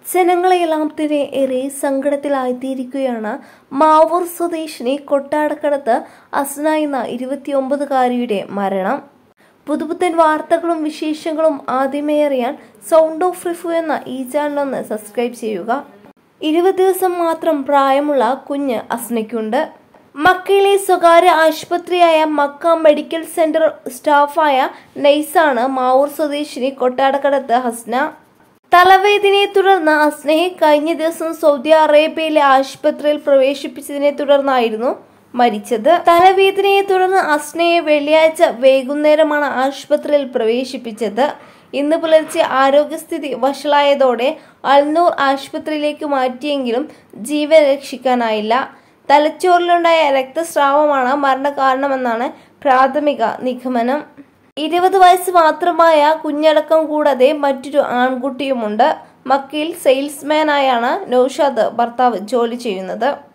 ജനങ്ങളെല്ലാം തന്നെ ഏറെ സങ്കടത്തിലായിത്തീരിക്കുകയാണ് മാവൂർ സ്വദേശിനി കൊട്ടാടക്കടത്ത് അസ്ന എന്ന ഇരുപത്തിയൊമ്പതുകാരിയുടെ മരണം പുതുപുത്തൻ വാർത്തകളും വിശേഷങ്ങളും ആദ്യമേ അറിയാൻ സൗണ്ട് ഓഫ് റിഫു എന്ന ഈ ചാനലൊന്ന് സബ്സ്ക്രൈബ് ചെയ്യുക ഇരുപത് ദിവസം മാത്രം പ്രായമുള്ള കുഞ്ഞ് അസ്നയ്ക്കുണ്ട് മക്കയിലെ സ്വകാര്യ ആശുപത്രിയായ മക്ക മെഡിക്കൽ സെന്റർ സ്റ്റാഫായ നൈസാണ് മാവൂർ സ്വദേശിനി കൊട്ടാടക്കടത്ത് ഹസ്ന തലവേദനയെ തുടർന്ന് അസ്നയെ കഴിഞ്ഞ ദിവസം സൗദി അറേബ്യയിലെ ആശുപത്രിയിൽ പ്രവേശിപ്പിച്ചതിനെ തുടർന്നായിരുന്നു മരിച്ചത് തലവേദനയെ തുടർന്ന് അസ്നയെ വെള്ളിയാഴ്ച വൈകുന്നേരമാണ് ആശുപത്രിയിൽ പ്രവേശിപ്പിച്ചത് ഇന്ന് പുലർച്ചെ ആരോഗ്യസ്ഥിതി വഷളായതോടെ അൽനൂർ ആശുപത്രിയിലേക്ക് മാറ്റിയെങ്കിലും ജീവൻ രക്ഷിക്കാനായില്ല തലച്ചോറിലുണ്ടായ രക്തസ്രാവമാണ് മരണകാരണമെന്നാണ് പ്രാഥമിക നിഗമനം ഇരുപത് വയസ്സ് മാത്രമായ കുഞ്ഞടക്കം കൂടാതെ മറ്റൊരു ആൺകുട്ടിയുമുണ്ട് മക്കയിൽ സെയിൽസ്മാനായാണ് നൌഷാദ് ഭർത്താവ് ജോലി ചെയ്യുന്നത്